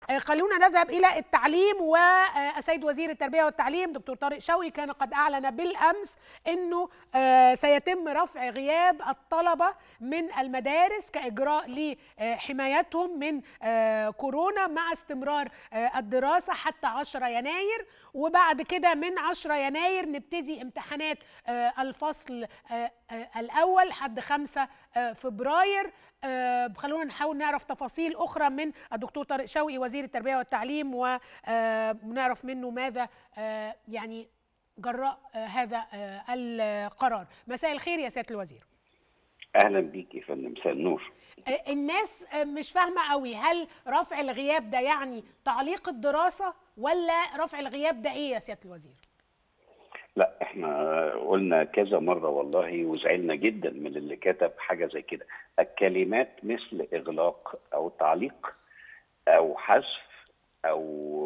خلونا نذهب الى التعليم والسيد وزير التربيه والتعليم دكتور طارق شوقي كان قد اعلن بالامس انه سيتم رفع غياب الطلبه من المدارس كاجراء لحمايتهم من كورونا مع استمرار الدراسه حتى 10 يناير وبعد كده من 10 يناير نبتدي امتحانات الفصل الاول لحد 5 فبراير آه خلونا نحاول نعرف تفاصيل اخرى من الدكتور طارق شوقي وزير التربيه والتعليم ونعرف منه ماذا آه يعني جراء آه هذا القرار مساء الخير يا سياده الوزير اهلا بيك يا فندم مساء النور الناس مش فاهمه قوي هل رفع الغياب ده يعني تعليق الدراسه ولا رفع الغياب ده ايه يا سياده الوزير لا احنا قلنا كذا مرة والله وزعلنا جدا من اللي كتب حاجة زي كده الكلمات مثل إغلاق أو تعليق أو حذف أو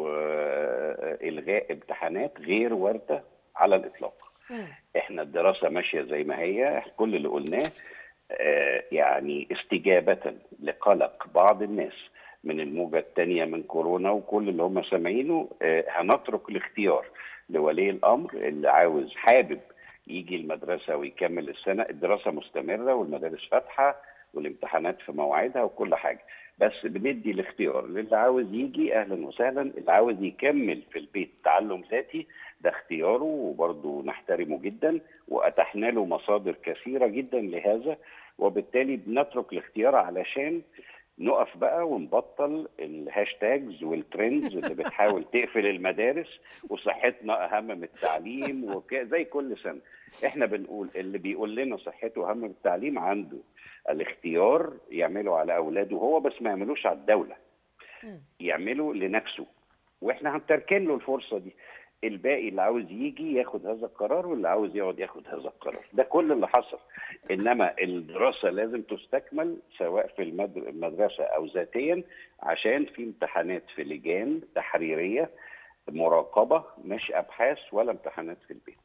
إلغاء امتحانات غير واردة على الإطلاق احنا الدراسة ماشية زي ما هي كل اللي قلناه يعني استجابة لقلق بعض الناس من الموجة الثانية من كورونا وكل اللي هم سامعينه هنترك الاختيار لولي الامر اللي عاوز حابب يجي المدرسه ويكمل السنه الدراسه مستمره والمدارس فاتحه والامتحانات في موعدها وكل حاجه بس بندي الاختيار للي عاوز يجي اهلا وسهلا اللي عاوز يكمل في البيت تعلم ذاتي ده اختياره وبرضه نحترمه جدا واتحنا له مصادر كثيره جدا لهذا وبالتالي بنترك الاختيار علشان نقف بقى ونبطل الهاشتاجز والترندز اللي بتحاول تقفل المدارس وصحتنا اهم من التعليم وكده زي كل سنه احنا بنقول اللي بيقول لنا صحته اهم من التعليم عنده الاختيار يعمله على اولاده هو بس ما يعملوش على الدوله يعمله لنفسه واحنا هنتركن له الفرصه دي الباقي اللي عاوز يجي ياخد هذا القرار واللي عاوز يقعد ياخد هذا القرار ده كل اللي حصل انما الدراسه لازم تستكمل سواء في المدرسه او ذاتيا عشان في امتحانات في لجان تحريريه مراقبه مش ابحاث ولا امتحانات في البيت